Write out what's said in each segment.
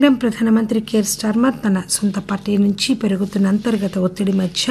కేంద్రం ప్రధానమంత్రి care Starmer తన సొంత పార్టీ నుంచి పెరుగుతున్న అంతర్గత ఒత్తిడి మధ్య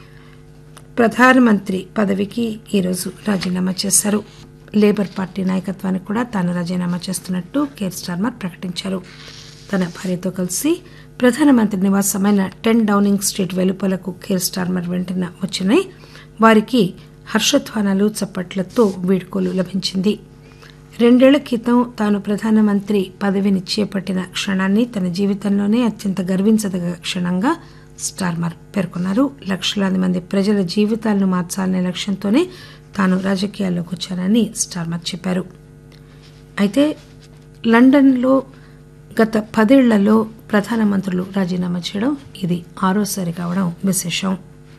ప్రధానమంత్రి పదవికి ఈరోజు రాజీనామా చేశారు లేబర్ పార్టీ నాయకత్వానికి కూడా తాను రాజీనామా చేస్తున్నట్టు కేర్ స్టార్మర్ ప్రకటించారు తన భార్యతో కలిసి ప్రధానమంత్రి నివాసమైన టెన్ డౌనింగ్ స్ట్రీట్ వెలుపలకు కేర్ స్టార్మర్ వెంటనే వచ్చినాయి వారికి హర్షధ్వానాలు చప్పట్లతో వీడ్కోలు లభించింది రెండేళ్ల క్రితం తాను ప్రధానమంత్రి పదవిని చేపట్టిన క్షణాన్ని తన జీవితంలోనే అత్యంత గర్వించదగ క్షణంగా స్టార్మర్ పేర్కొన్నారు లక్షలాది మంది ప్రజల జీవితాలను మార్చాలనే లక్ష్యంతోనే తాను రాజకీయాల్లోకి వచ్చానని స్టార్మర్ చెప్పారు అయితే లండన్లో గత పదేళ్లలో ప్రధానమంత్రులు రాజీనామా చేయడం ఇది ఆరోసారి కావడం విశేషం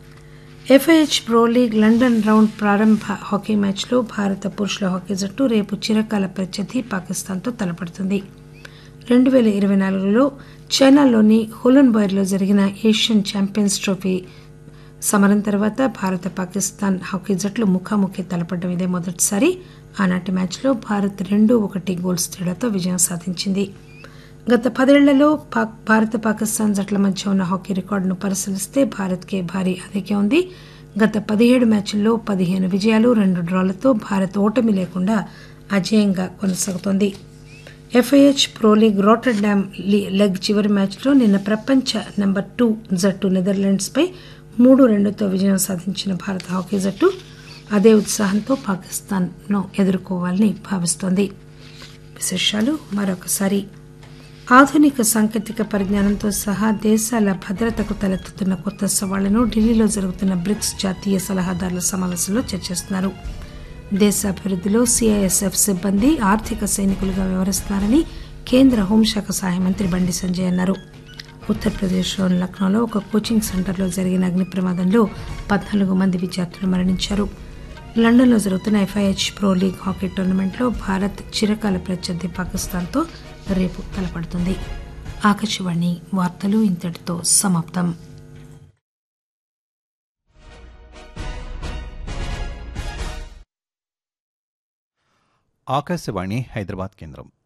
FIH pro league London round ప్రారంభ హాకీ మ్యాచ్లో భారత పురుషుల హాకీ జట్టు రేపు చిరకాల ప్రత్యర్థి పాకిస్తాన్తో తలపడుతుంది రెండు పేల ఇరవై నాలుగులో చైనాలోని హులన్ బోయర్లో జరిగిన ఏషియన్ ఛాంపియన్స్ ట్రోఫీ సమరం తర్వాత భారత పాకిస్తాన్ హాకీ జట్లు ముఖాముఖి తలపడడం ఇదే మొదటిసారి ఆనాటి మ్యాచ్లో భారత్ రెండు ఒకటి గోల్స్ తేడాతో విజయం సాధించింది గత పదేళ్లలో పాక్ భారత పాకిస్తాన్ జట్ల మధ్య ఉన్న హాకీ రికార్డును పరిశీలిస్తే భారత్కే భారీ ఆధిక్యం ఉంది గత పదిహేడు మ్యాచ్ల్లో పదిహేను విజయాలు రెండు డ్రాలతో భారత్ ఓటమి లేకుండా అజేయంగా కొనసాగుతోంది FIH pro league Rotterdam leg చివరి మ్యాచ్లో నిన్న ప్రపంచ నెంబర్ టూ జట్టు నెదర్లాండ్స్పై మూడు రెండుతో విజయం సాధించిన భారత హాకీ జట్టు అదే ఉత్సాహంతో పాకిస్తాన్ను ఎదుర్కోవాలని భావిస్తోంది విశేషాలు మరొకసారి ఆధునిక సాంకేతిక పరిజ్ఞానంతో సహా దేశాల భద్రతకు తలెత్తుతున్న కొత్త సవాళ్లను ఢిల్లీలో జరుగుతున్న బ్రిక్స్ జాతీయ సలహాదారుల సమావేశంలో చర్చిస్తున్నారు దేశాభివృద్దిలో సిఐఎస్ఎఫ్ సిబ్బంది ఆర్థిక సైనికులుగా వ్యవహరిస్తున్నారని కేంద్ర హోంశాఖ సహాయ మంత్రి బండి సంజయ్ అన్నారు ఉత్తరప్రదేశ్లోని లక్నోలో ఒక కోచింగ్ సెంటర్లో జరిగిన అగ్ని ప్రమాదంలో పద్నాలుగు మంది విద్యార్థులు మరణించారు లండన్లో జరుగుతున్న ఎఫ్ఐహెచ్ ప్రో లీగ్ హాకీ టోర్నమెంట్లో భారత్ చిరకాల ప్రత్యర్థి పాకిస్తాన్తో రేపు తలపడుతుంది ఆకాశవాణి వార్తలు ఇంతటితో సమాప్తం ఆకాశవాణి హైదరాబాద్ కేంద్రం